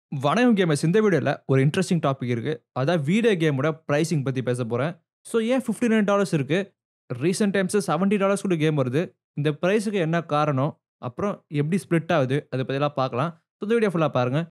வணக்கம் கேமர்ஸ் இந்த வீடியோவில் ஒரு இன்ட்ரெஸ்டிங் டாபிக் இருக்குது அதான் வீடியோ கேமோட ப்ரைஸிங் பற்றி பேச போகிறேன் ஸோ ஏன் ஃபிஃப்டி நைன் டாலர்ஸ் இருக்குது ரீசெண்ட் டைம்ஸு செவன்ட்டி டாலர்ஸ் கூட கேம் வருது இந்த ப்ரைஸுக்கு என்ன காரணம் அப்புறம் எப்படி ஸ்ப்ளிட் ஆகுது அதை பற்றிலாம் பார்க்கலாம் ஸோ இந்த வீடியோ ஃபுல்லாக பாருங்கள்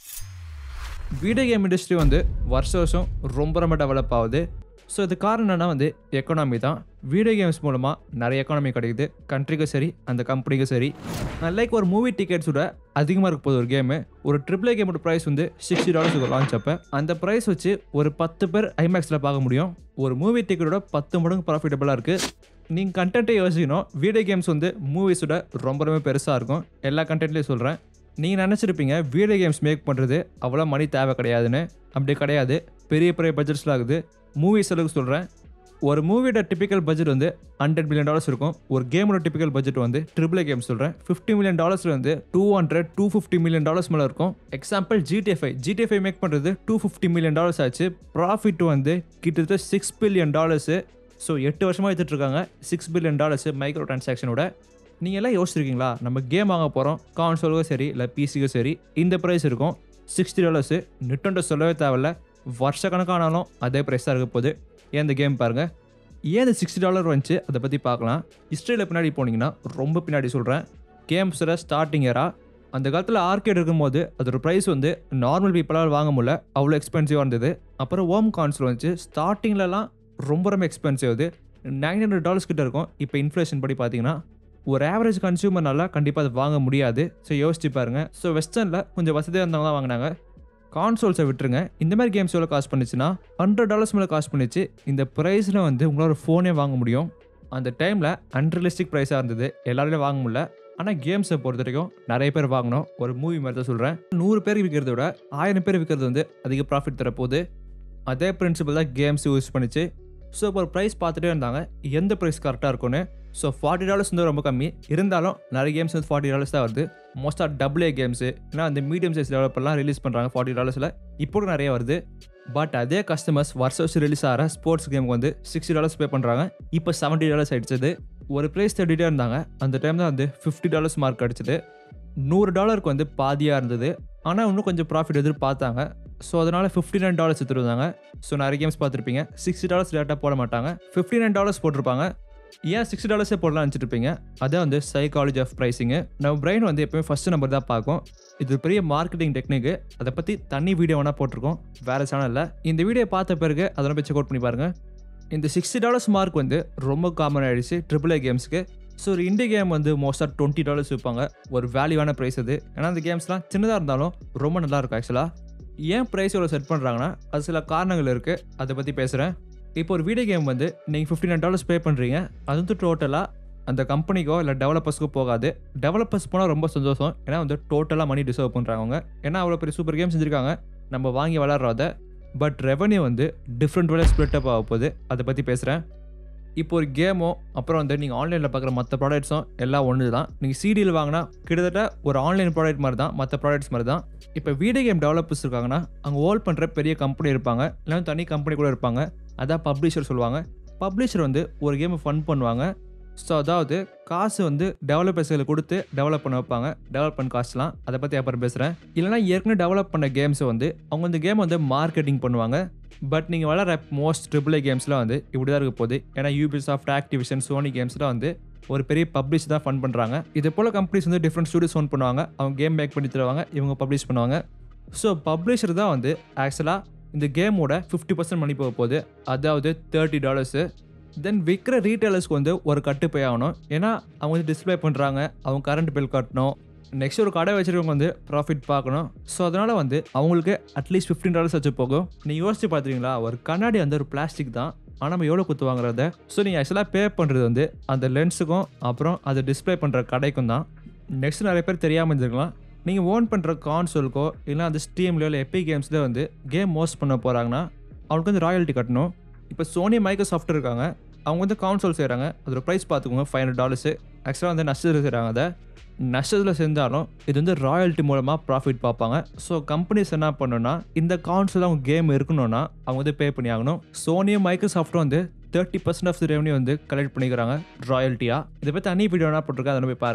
வீடியோ கேம் இண்டஸ்ட்ரி வந்து வருஷ வருஷம் ரொம்ப ரொம்ப டெவலப் ஆகுது ஸோ இது காரணம் என்னன்னா வந்து எக்கனாமி தான் வீடியோ கேம்ஸ் மூலமாக நிறைய எக்கானமி கிடைக்குது கண்ட்ரிக்கும் சரி அந்த கம்பெனிக்கும் சரி லைக் ஒரு மூவி டிக்கெட்ஸோட அதிகமாக இருக்க போகுது ஒரு கேமு ஒரு ட்ரிபிள் கேமோட ப்ரைஸ் வந்து சிக்ஸ்டி டாலர்ஸ் லான்ச் அப்போ அந்த ப்ரைஸ் வச்சு ஒரு பத்து பேர் ஐமேக்ஸில் பார்க்க முடியும் ஒரு மூவி டிக்கெட்டோட பத்து மடங்கு ப்ராஃபிட்டபுளாக இருக்குது நீங்கள் கண்டென்ட்டே யோசிக்கணும் வீடியோ கேம்ஸ் வந்து மூவிஸோட ரொம்ப ரொம்ப பெருசாக இருக்கும் எல்லா கண்டென்ட்லேயும் சொல்கிறேன் நீங்கள் நினச்சிருப்பீங்க வீடியோ கேம்ஸ் மேக் பண்ணுறது அவ்வளோ மணி தேவை கிடையாதுன்னு அப்படி கிடையாது பெரிய பெரிய பட்ஜெட்ஸில் ஆகுது மூவிஸ் அளவுக்கு சொல்கிறேன் ஒரு மூவியோட டிபிக்கல் பட்ஜெட் வந்து ஹண்ட்ரட் மில்லியன் டாலர்ஸ் இருக்கும் ஒரு கேமோட டிபிக்கல் பட்ஜெட் வந்து ட்ரிபிள் கேம் சொல்கிறேன் ஃபிஃப்டி மில்லியன் டாலர்ஸ்ல வந்து two hundred two fifty million dollars மேலே இருக்கும் எக்ஸாம்பிள் ஜிடிஎஃப்ஐ ஜிடிஎஃப்ஐ மேக் பண்ணுறது டூ ஃபிஃப்டி மில்லியன் டாலர்ஸ் ஆச்சு ப்ராஃபிட் வந்து கிட்டத்தட்ட சிக்ஸ் பில்லியன் டாலர்ஸு ஸோ எட்டு வருஷமாக எடுத்துட்ருக்காங்க சிக்ஸ் பில்லியன் டாலர்ஸ் மைக்ரோ டிரான்சாக்ஷனோட நீங்கள் எல்லாம் யோசிச்சிருக்கீங்களா நம்ம கேம் வாங்க போகிறோம் கான்சோலுக்கும் சரி இல்லை பிசிக்கும் சரி இந்த ப்ரைஸ் இருக்கும் சிக்ஸ்டி டாலர்ஸு நிட்டோண்ட சொல்லவே தேவையில்ல வருஷக்கணக்கானாலும் அதே ப்ரைஸ் தான் இருக்க போகுது ஏன் இந்த கேம் பாருங்கள் ஏன் இந்த சிக்ஸ்டி டாலர் வந்துச்சு அதை பற்றி பார்க்கலாம் ஹிஸ்ட்ரியில் பின்னாடி போனீங்கன்னா ரொம்ப பின்னாடி சொல்கிறேன் கேம்ஸோட ஸ்டார்டிங் ஏரா அந்த காலத்தில் ஆர்கேட் இருக்கும்போது அதோட ப்ரைஸ் வந்து நார்மல் பீப்புளால் வாங்க முடியல அவ்வளோ எக்ஸ்பென்சிவாக இருந்தது அப்புறம் ஓம் கான்சோல் வந்துச்சு ஸ்டார்டிங்லலாம் ரொம்ப ரொம்ப எக்ஸ்பென்சிவ் அது நைன் ஹண்ட்ரட் டாலர்ஸ் கிட்ட இருக்கும் இப்போ இன்ஃப்ளேஷன் படி பார்த்தீங்கன்னா ஒரு ஆவரேஜ் கன்சியூமர்னால கண்டிப்பாக அதை வாங்க முடியாது ஸோ யோசிச்சு பாருங்க ஸோ வெஸ்டர்னில் கொஞ்சம் வசதியாக இருந்தவங்க தான் வாங்கினாங்க கான்சோல்ஸை விட்டுருங்க இந்த மாதிரி கேம்ஸ் எவ்வளோ காஸ்ட் பண்ணுச்சுன்னா ஹண்ட்ரட் டாலர்ஸ் மேலே காஸ்ட் பண்ணிச்சு இந்த ப்ரைஸில் வந்து உங்களால் ஒரு ஃபோனே வாங்க முடியும் அந்த டைமில் அன்ரியலிஸ்டிக் ப்ரைஸாக இருந்தது எல்லாராலையும் வாங்க முடியல ஆனால் கேம்ஸை பொறுத்த வரைக்கும் நிறைய பேர் வாங்கணும் ஒரு மூவி மாதிரி தான் சொல்கிறேன் நூறு பேர் விற்கிறத விட ஆயிரம் பேர் விற்கிறது வந்து அதிக ப்ராஃபிட் தரப்போகுது அதே பிரின்சிபல் தான் கேம்ஸ் யூஸ் பண்ணிச்சு ஸோ இப்போ ஒரு ப்ரைஸ் பார்த்துட்டே இருந்தாங்க எந்த ப்ரைஸ் கரெக்டாக இருக்கும்னு ஸோ ஃபார்ட்டி டாலர்ஸ் வந்து ரொம்ப கம்மி இருந்தாலும் நிறைய கேம்ஸ் வந்து ஃபார்ட்டி டாலர்ஸ் தான் வருது மோஸ்ட்டாக டபுள் ஏ கேம்ஸு ஏன்னா அந்த மீடியம் சைஸ் டெவலப்பர்லாம் ரிலீஸ் பண்ணுறாங்க ஃபார்ட்டி டாலர்ஸில் இப்போ கூட நிறைய வருது பட் அதே கஸ்டமர்ஸ் வருஷம் வருஷம் ரிலீஸ் ஆகிற ஸ்போர்ட்ஸ் கேமுக்கு வந்து சிக்ஸ்டி டாலர்ஸ் பே பண்ணுறாங்க இப்போ செவன்ட்டி டாலர்ஸ் ஆயிடுச்சது ஒரு ப்ரைஸ் தேடிட்டே இருந்தாங்க அந்த டைம் தான் வந்து ஃபிஃப்டி டாலர்ஸ் மார்க் அடிச்சது நூறு டாலருக்கு வந்து பாதியாக இருந்தது ஆனால் இன்னும் கொஞ்சம் ப்ராஃபிட் எதிர்பார்த்தாங்க ஸோ அதனால் ஃபிஃப்டி நைன் டாலர்ஸ் எடுத்துருந்தாங்க ஸோ நிறைய கேம்ஸ் பார்த்துருப்பீங்க சிக்ஸ்டி டாலர்ஸ் டேரெக்டாக போட மாட்டாங்க ஃபிஃப்டி நைன் டாலர்ஸ் போட்டிருப்பாங்க ஏன் சிக்ஸ்டி டாலர்ஸே போடலாம் நினச்சிட்டு அதான் வந்து சைக்காலஜி ஆஃப் ப்ரைஸிங்கு நம்ம பிரெயின் வந்து எப்பவுமே ஃபஸ்ட்டு நம்பர் தான் பார்க்கும் இது பெரிய மார்க்கெட்டிங் டெக்னிக்கு அதை பற்றி தனி வீடியோ வேணால் போட்டிருக்கோம் வேறு சேனலில் இந்த வீடியோ பார்த்த பிறகு அதெல்லாம் போய் செக் அவுட் பண்ணி பாருங்கள் இந்த சிக்ஸ்டி டாலர்ஸ் மார்க் வந்து ரொம்ப காமன் ஆகிடுச்சு ட்ரிபிள் ஏ கேம்ஸ்க்கு ஸோ ஒரு இண்டிய கேம் வந்து மோஸ்ட்டாக டுவெண்ட்டி டாலர்ஸ் விற்பாங்க ஒரு வேல்யூவான ப்ரைஸ் அது ஏன்னா அந்த கேம்ஸ்லாம் சின்னதாக இருந்தாலும் ரொம்ப நல்லா இருக்கும் ஆக்சுவலாக ஏன் ப்ரைஸ் இவ்வளோ செட் பண்ணுறாங்கன்னா அது சில காரணங்கள் இருக்குது அதை பற்றி பேசுகிறேன் இப்போ ஒரு வீடியோ கேம் வந்து நீங்கள் ஃபிஃப்டி நைன் டாலர்ஸ் பே பண்ணுறீங்க அது வந்து டோட்டலாக அந்த கம்பெனிக்கோ இல்லை டெவலப்பர்ஸ்க்கோ போகாது டெவலப்பர்ஸ் போனால் ரொம்ப சந்தோஷம் ஏன்னா வந்து டோட்டலாக மணி டிசர்வ் பண்ணுறாங்க அவங்க ஏன்னா அவ்வளோ பெரிய சூப்பர் கேம் செஞ்சுருக்காங்க நம்ம வாங்கி விளாட்றத பட் ரெவன்யூ வந்து டிஃப்ரெண்ட் வேலை ஸ்ப்ளிட் அப் ஆக போகுது அதை பற்றி பேசுகிறேன் இப்போ ஒரு கேமோ அப்புறம் வந்து நீங்கள் ஆன்லைனில் பார்க்குற மற்ற ப்ராடக்ட்ஸும் எல்லாம் ஒன்று தான் நீங்கள் சிடியில் வாங்கினா கிட்டத்தட்ட ஒரு ஆன்லைன் ப்ராடக்ட் மாதிரி தான் மற்ற ப்ராடக்ட்ஸ் மாதிரி தான் இப்போ வீடியோ கேம் டெவலப்பர்ஸ் இருக்காங்கன்னா அங்கே ஹோல்ட் பண்ணுற பெரிய கம்பெனி இருப்பாங்க இல்லை தனி கம்பெனி கூட இருப்பாங்க அதான் பப்ளிஷர் சொல்லுவாங்க பப்ளிஷர் வந்து ஒரு கேமை ஃபன் பண்ணுவாங்க ஸோ அதாவது காசு வந்து டெவலப்பர்ஸ்களை கொடுத்து டெவலப் பண்ண வைப்பாங்க டெவலப்மெண்ட் காஸ்ட்லாம் அதை பற்றி அப்புறம் பேசுகிறேன் இல்லைனா ஏற்கனவே டெவலப் பண்ண கேம்ஸை வந்து அவங்க இந்த கேம் வந்து மார்க்கெட்டிங் பண்ணுவாங்க பட் நீங்கள் வளர மோஸ்ட் ட்ரிபிள் ஏ கேம்ஸ்லாம் வந்து இப்படி தான் இருக்க போகுது ஏன்னா யூபிசாஃப்ட் ஆக்டிவிஷன் சோனி கேம்ஸ்லாம் வந்து ஒரு பெரிய பப்ளிஷ் தான் ஃபன் பண்ணுறாங்க இது போல் கம்பெனிஸ் வந்து டிஃப்ரெண்ட் ஸ்டூடியோஸ் ஃபோன் பண்ணுவாங்க அவங்க கேம் மேக் பண்ணி தருவாங்க இவங்க பப்ளிஷ் பண்ணுவாங்க ஸோ பப்ளிஷர் தான் வந்து ஆக்சுவலாக இந்த கேமோட ஃபிஃப்டி பர்சன்ட் மணி போக போகுது அதாவது தேர்ட்டி டாலர்ஸு தென் விற்கிற ரீட்டைலர்ஸ்க்கு வந்து ஒரு கட்டு போய் ஆகணும் ஏன்னா அவங்க வந்து டிஸ்பிளே பண்ணுறாங்க அவங்க கரண்ட் பில் கட்டணும் நெக்ஸ்ட் ஒரு கடை வச்சுருக்கவங்க வந்து ப்ராஃபிட் பார்க்கணும் ஸோ அதனால் வந்து அவங்களுக்கு அட்லீஸ்ட் ஃபிஃப்டீன் டாலர்ஸ் வச்சு போகும் நீங்கள் யோசிச்சு பார்த்துருங்களா ஒரு கண்ணாடி வந்து ஒரு பிளாஸ்டிக் தான் ஆனால் நம்ம எவ்வளோ குத்து வாங்குறத ஸோ நீங்கள் ஆக்சுவலாக பே பண்ணுறது வந்து அந்த லென்ஸுக்கும் அப்புறம் அதை டிஸ்பிளே பண்ணுற கடைக்கும் தான் நெக்ஸ்ட் நிறைய பேர் தெரியாமல் இருந்திருக்கலாம் நீங்கள் ஓன் பண்ணுற கான்சோலுக்கோ இல்லை அந்த ஸ்டீம்லையோ இல்லை எப்பி கேம்ஸில் வந்து கேம் மோஸ்ட் பண்ண போகிறாங்கன்னா அவங்களுக்கு வந்து ராயல்ட்டி கட்டணும் இப்போ சோனி மைக்ரோசாஃப்ட் இருக்காங்க அவங்க வந்து கான்சோல் செய்கிறாங்க அதோட ப்ரைஸ் பார்த்துக்கோங்க ஃபைவ் ஹண்ட்ரட் டாலர்ஸு ஆக்சுவலாக வந்து நஷ்டத்தில் செய்கிறாங்க அதை நஷ்டத்தில் செஞ்சாலும் இது வந்து ராயல்ட்டி மூலமாக ப்ராஃபிட் பார்ப்பாங்க ஸோ கம்பெனிஸ் என்ன பண்ணணும்னா இந்த கான்சோல் அவங்க கேம் இருக்கணும்னா அவங்க வந்து பே பண்ணி ஆகணும் சோனியும் மைக்ரோசாஃப்ட்டும் வந்து thirty percent of the revenue வந்து கலெக்ட் பண்ணிக்கிறாங்க ராயல்ட்டியாக இதை பற்றி தனி வீடியோனா போட்டிருக்கேன் அதை போய் பாருங்கள்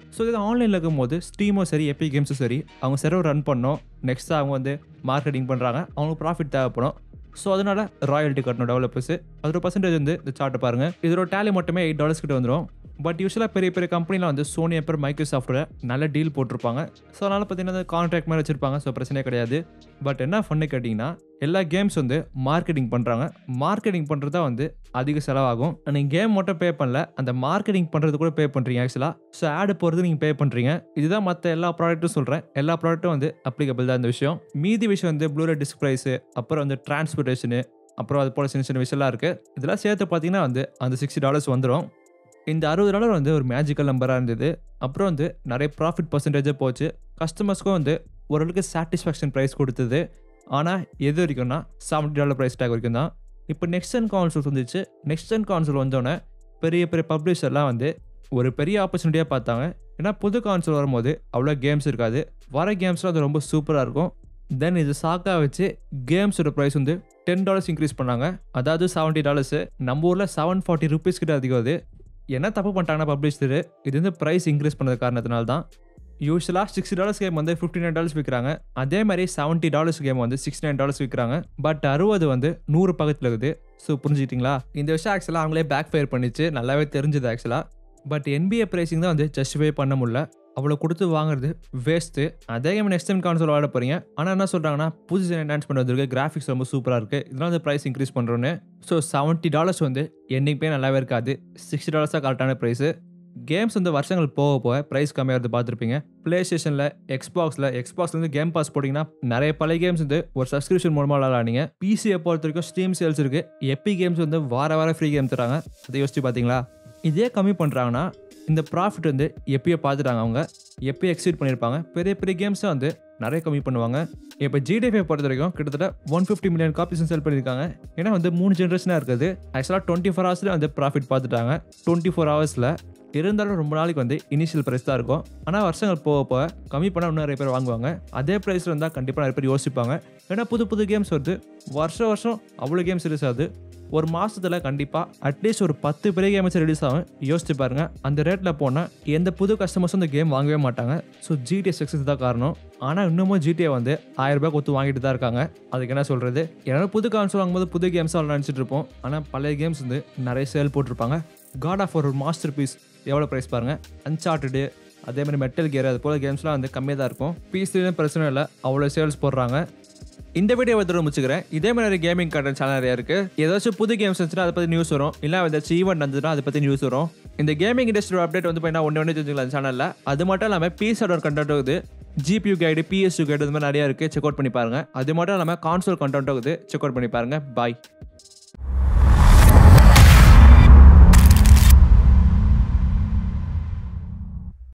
ஸோ இது ஆன்லைனில் இருக்கும்போது ஸ்டீமும் சரி எப்பி கேம்ஸும் சரி அவங்க சர்வர் ரன் பண்ணோம் நெக்ஸ்ட் அவங்க வந்து மார்க்கெட்டிங் பண்ணுறாங்க அவங்களுக்கு ப்ராஃபிட் தேவைப்படும் ஸோ அதனால் ராயல்ட்டி கட்டணும் டெவலப்பர்ஸ் அதோட பர்சன்டேஜ் வந்து இந்த சார்ட்டை பாருங்கள் இதோட டேலி மட்டுமே எயிட் டாலர்ஸ் கிட்ட வந்துடும் பட் யூஸ்வலாக பெரிய பெரிய கம்பெனியில் வந்து சோனி அப்புறம் மைக்ரோசாஃப்ட்டில் நல்ல டீல் போட்டிருப்பாங்க ஸோ அதனால் பார்த்தீங்கன்னா கான்ட்ராக்ட் மாதிரி வச்சிருப்பாங்க ஸோ பிரச்சனையே கிடையாது பட் என்ன பண்ணு கேட்டிங்கன்னா எல்லா கேம்ஸ் வந்து மார்க்கெட்டிங் பண்ணுறாங்க மார்க்கெட்டிங் பண்ணுறது தான் வந்து அதிக செலவாகும் நீங்கள் கேம் மட்டும் பே பண்ணல அந்த மார்க்கெட்டிங் பண்ணுறது கூட பே பண்ணுறீங்க ஆக்சுவலாக ஸோ ஆடு போகிறது நீங்கள் பே பண்ணுறீங்க இதுதான் மற்ற எல்லா ப்ராடக்ட்டும் சொல்கிறேன் எல்லா ப்ராடக்ட்டும் வந்து அப்ளிகபிள் தான் இந்த விஷயம் மீதி விஷயம் வந்து ப்ளூரே டிஸ்க் ப்ரைஸு அப்புறம் வந்து டிரான்ஸ்போர்ட்டேஷனு அப்புறம் அது போல் சின்ன சின்ன விஷயம்லாம் இருக்குது இதெல்லாம் சேர்த்து பார்த்தீங்கன்னா வந்து அந்த சிக்ஸ்டி டாலர்ஸ் வந்துடும் இந்த அறுபது டாலர் வந்து ஒரு மேஜிக்கல் நம்பராக இருந்தது அப்புறம் வந்து நிறைய ப்ராஃபிட் பர்சன்டேஜாக போச்சு கஸ்டமர்ஸ்க்கும் வந்து ஓரளவுக்கு சாட்டிஸ்ஃபேக்ஷன் ப்ரைஸ் கொடுத்தது ஆனால் எது வரைக்கும்னா செவன்ட்டி டாலர் ப்ரைஸ் டேக் வரைக்கும் தான் இப்போ நெக்ஸ்ட் ஜென் கான்சோல்ஸ் வந்துச்சு நெக்ஸ்ட் ஜென் கான்சோல் வந்தோடனே பெரிய பெரிய பப்ளிஷர்லாம் வந்து ஒரு பெரிய ஆப்பர்ச்சுனிட்டியாக பார்த்தாங்க ஏன்னா புது கான்சோல் வரும்போது அவ்வளோ கேம்ஸ் இருக்காது வர கேம்ஸ்லாம் அது ரொம்ப சூப்பராக இருக்கும் தென் இது சாக்காக வச்சு கேம்ஸோட ப்ரைஸ் வந்து டென் டாலர்ஸ் இன்க்ரீஸ் பண்ணாங்க அதாவது செவன்ட்டி டாலர்ஸு நம்ம ஊரில் செவன் ஃபார்ட்டி ருபீஸ் கிட்ட அதிகம் அது என்ன தப்பு பண்ணிட்டாங்கன்னா பப்ளிஷரு இது வந்து ப்ரைஸ் இன்க்ரீஸ் பண்ணது காரணத்தினால தான் யூஸ்வலாக சிக்ஸ்டி டாலர்ஸ் கேம் வந்து ஃபிஃப்டி நைன் டாலர்ஸ் விற்கிறாங்க அதே மாதிரி செவன்ட்டி டாலர்ஸ் கேம் வந்து சிக்ஸ்டி நைன் டாலர்ஸ் விற்கிறாங்க பட் அறுபது வந்து நூறு பக்கத்தில் இருக்குது ஸோ புரிஞ்சுக்கிட்டீங்களா இந்த விஷயம் ஆக்சுவலாக அவங்களே பேக் ஃபயர் பண்ணிச்சு நல்லாவே தெரிஞ்சது ஆக்சுவலாக பட் என்பிஏ ப்ரைஸிங் தான் வந்து ஜஸ்டிஃபை பண்ண முடியல அவ்வளோ கொடுத்து வாங்குறது வேஸ்ட்டு அதே கேம் நெக்ஸ்ட் டைம் கான்சோல் விளாட போகிறீங்க ஆனால் என்ன சொல்கிறாங்கன்னா புதுசு என்ஹான்ஸ்மெண்ட் வந்திருக்கு கிராஃபிக்ஸ் ரொம்ப சூப்பராக இருக்குது இதெல்லாம் வந்து ப்ரைஸ் இன்க்ரீஸ் பண்ணுறோன்னு ஸோ செவன்ட்டி டாலர்ஸ் வந்து என்றைக்குமே நல்லாவே இருக்காது சிக்ஸ்டி டாலர்ஸ் தான் கரெக்டான ப்ரைஸு கேம்ஸ் வந்து வருஷங்கள் போக போக ப்ரைஸ் கம்மியாகிறது பார்த்துருப்பீங்க ப்ளே ஸ்டேஷனில் எக்ஸ்பாக்ஸில் எக்ஸ்பாக்ஸ்ல வந்து கேம் பாஸ் போட்டிங்கன்னா நிறைய பழைய கேம்ஸ் வந்து ஒரு சப்ஸ்கிரிப்ஷன் மூலமாக விளாடுங்க பிசியை பொறுத்த வரைக்கும் ஸ்டீம் சேல்ஸ் இருக்குது எப்பி கேம்ஸ் வந்து வார வாரம் ஃப்ரீ கேம் தராங்க அதை யோசிச்சு பார்த்தீங்களா இதே கம்மி பண்ணுறாங்கன்னா இந்த ப்ராஃபிட் வந்து எப்பயோ பார்த்துட்டாங்க அவங்க எப்பயோ எக்ஸீட் பண்ணியிருப்பாங்க பெரிய பெரிய கேம்ஸை வந்து நிறைய கம்மி பண்ணுவாங்க இப்போ ஜிடிஎஃபை பொறுத்த வரைக்கும் கிட்டத்தட்ட one fifty million copies sell பண்ணியிருக்காங்க ஏன்னா வந்து மூணு ஜென்ரேஷனாக இருக்குது ஆக்சுவலாக டுவெண்ட்டி ஃபோர் ஹவர்ஸில் வந்து ப்ராஃபிட் பார்த்துட்டாங்க டுவெண்ட்டி ஃபோர் ஹவர்ஸில் இருந்தாலும் ரொம்ப நாளைக்கு வந்து இனிஷியல் ப்ரைஸ் தான் இருக்கும் ஆனால் வருஷங்கள் போக போக கம்மி பண்ணால் இன்னும் நிறைய பேர் வாங்குவாங்க அதே ப்ரைஸில் இருந்தால் கண்டிப்பாக நிறைய பேர் யோசிப்பாங்க ஏன்னா புது புது கேம்ஸ் வருது வருஷம் வருஷம் அவ்வளோ கேம்ஸ் ரிலீஸ் ஆகுது ஒரு மாதத்தில் கண்டிப்பாக அட்லீஸ்ட் ஒரு பத்து பெரிய கேம்ஸ் ரிலீஸ் ஆகும் யோசிச்சு பாருங்க அந்த ரேட்டில் போனால் எந்த புது கஸ்டமர்ஸும் அந்த கேம் வாங்கவே மாட்டாங்க ஸோ ஜிடிஏ சக்ஸஸ் தான் காரணம் ஆனால் இன்னமும் ஜிடிஏ வந்து ஆயிரம் ரூபாய் கொடுத்து வாங்கிட்டு தான் இருக்காங்க அதுக்கு என்ன சொல்கிறது ஏன்னா புது கான்சோல் வாங்கும்போது புது கேம்ஸ் அவ்வளோ நினச்சிட்டு இருப்போம் ஆனால் பழைய கேம்ஸ் வந்து நிறைய சேல் போட்டிருப்பாங்க காட் ஆஃப் ஒரு மாஸ்டர் பீஸ் எவ்வளோ ப்ரைஸ் பாருங்கள் அன்சார்ட்டடு அதே மாதிரி மெட்டல் கியர் அது போல் கேம்ஸ்லாம் வந்து கம்மியாக தான் இருக்கும் பிசிலும் பிரச்சனை இல்லை அவ்வளோ சேல்ஸ் போடுறாங்க இந்த வீடியோ வந்து முடிச்சுக்கிறேன் இதே மாதிரி கேமிங் கண்டென்ட் சேனல் நிறைய இருக்கு ஏதாச்சும் புது கேம்ஸ் இருந்துச்சுன்னா அதை பற்றி நியூஸ் வரும் இல்லை ஏதாச்சும் ஈவெண்ட் இருந்துச்சுன்னா அதை பற்றி நியூஸ் வரும் இந்த கேமிங் இண்டஸ்ட்ரி அப்டேட் வந்து பார்த்தீங்கன்னா ஒன்று ஒன்று தெரிஞ்சுக்கலாம் சேனலில் அது மட்டும் இல்லாமல் பிஎஸ்ஆர் கண்டென்ட் இருக்குது ஜிபியூ கைடு பிஎஸ்யூ கைடு இந்த மாதிரி நிறையா இருக்குது செக் அவுட் பண்ணி பாருங்க அது மட்டும் இல்லாமல் கான்சோல் கண்டென்ட் இருக்குது செக் அவுட் பண்ணி பாருங்க பாய்